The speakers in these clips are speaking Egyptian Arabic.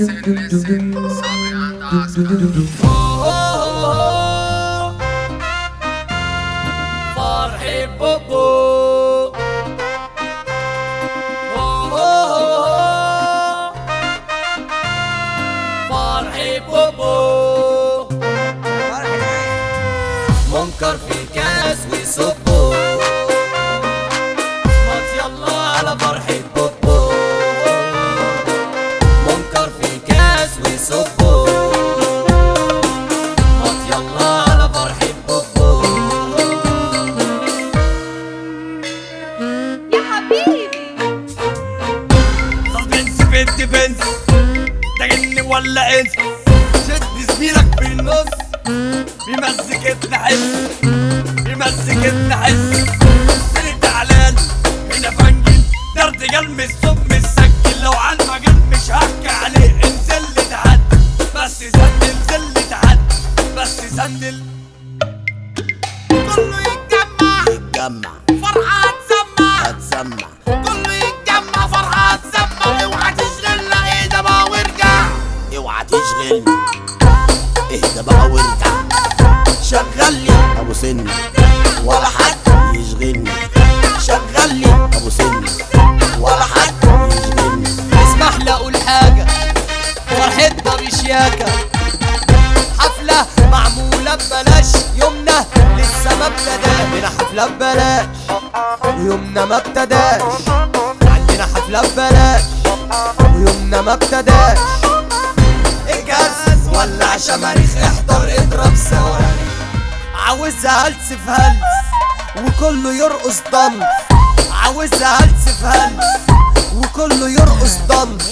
listen, listen. Sabri and Oscar. فرحي بوبو فرحي بوبو منكر في كاس ويصبوا مات يلا على فرحة بوبو منكر في كاس ويصبوا مات يلا على فرحة بوبو يا حبيبي سسبنس بنت بنس ده جن ولا انس شد زميلك في النص بمزجتنا حس بمزجتنا حس سيري تعلان هنا فنجل ده ارتجال مش صوب مش سجل لو على المجال مش هحكي عليه انزل لي تعد بس سندل زل تعد بس سندل كله يتجمع يتجمع فرحة هتسمع هتسمع كله يتجمع فرحة هتسمع اوعى تشغلنا ايه ده بقى وارجع اوعى تشغلني اهدى بقى وارجع شغل لي ابو سن ولا حد يشغلني شغل لي ابو سن ولا حد يشغلني اسمح لي اقول حاجة فرحتنا بشياكة حفلة معمولة ببلاش يومنا لسه ما ابتداش عندنا حفلة ببلاش ويومنا ما ابتداش عندنا حفلة ببلاش ويومنا ما ابتداش اجهز ولع شماريخ احضر اضرب صواريخ عاوزها هلس في هلس وكله يرقص ضنس عاوزها هلس في هلس وكله يرقص ضنس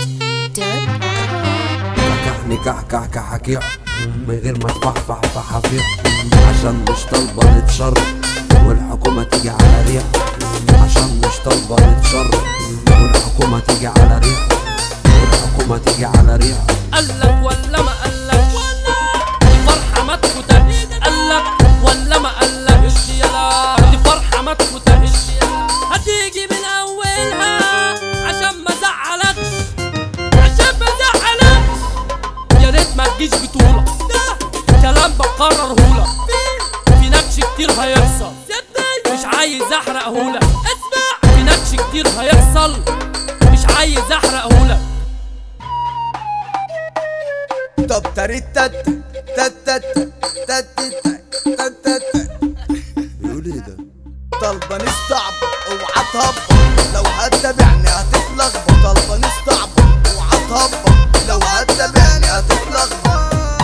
كحني كح كح حكيح من غير ما تفحفح فحفيح عشان مش طالبة نتشرف والحكومة تيجي على ريح عشان مش طالبة نتشرف والحكومة تيجي على ريح والحكومة تيجي على ريح قالك ولا ما قالك دي فرحة ما تفوتكش قالك ولا ما قالكش يلا دي فرحة ما تفوتكش هتيجي من أولها عشان ما زعلكش عشان ما زعلكش يا ريت ما تجيش بطولة كلام بقررهولك في نكش كتير هيحصل مش عايز احرقهولك اسمع في نكش كتير هيحصل مش عايز احرقهولك طب تريت تت تت تت تت تت تت بيقول ايه ده؟ طالبة نستعبط اوعى تهبط لو هتتابعني هتتلخبط طالبة نستعبط اوعى تهبط لو هتتابعني هتتلخبط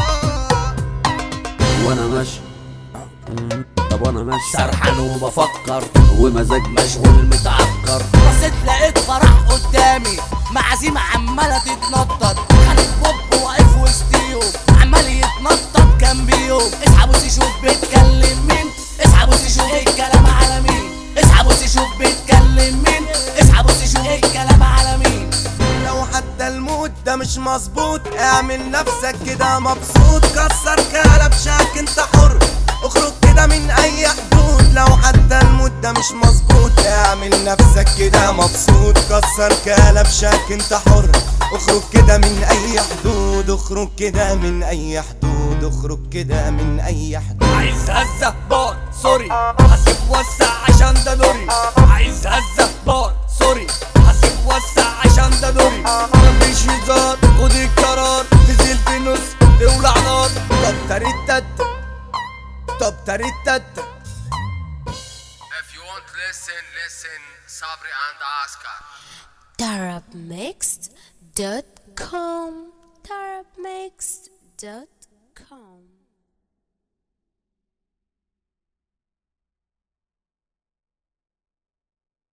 وانا ماشي طب وانا ماشي سرحان وبفكر ومزاج مشغول متعكر بصيت لقيت فرح قدامي معازيم عمالة تتنطط خالد بوب واقف وسطيهم عمال يتنطط جنبيهم اسحبوا شوف بيتكلم مين اسحبوا شوف الكلام على مين اسحبوا شوف بيتكلم مين اسحبوا شوف الكلام على مين لو حتى المود ده مش مظبوط اعمل نفسك كده مبسوط كسر كلبشك انت حر اخرج كده من اي حدود لو حتى المود ده مش مظبوط اعمل نفسك كده مبسوط كسر كلبشك انت حر اخرج كده من اي حدود اخرج كده من اي حدود اخرج كده من اي حدود عايز هزة بار سوري هسيب وسع عشان ده دوري عايز هزة بار سوري هسيب وسع عشان ده دوري مفيش هزار خد القرار تنزل في نص تولع نار طب تريت تت طب تريت تت If you want listen, listen. Sabri and Oscar. Darabmixed.com Darabmixed.com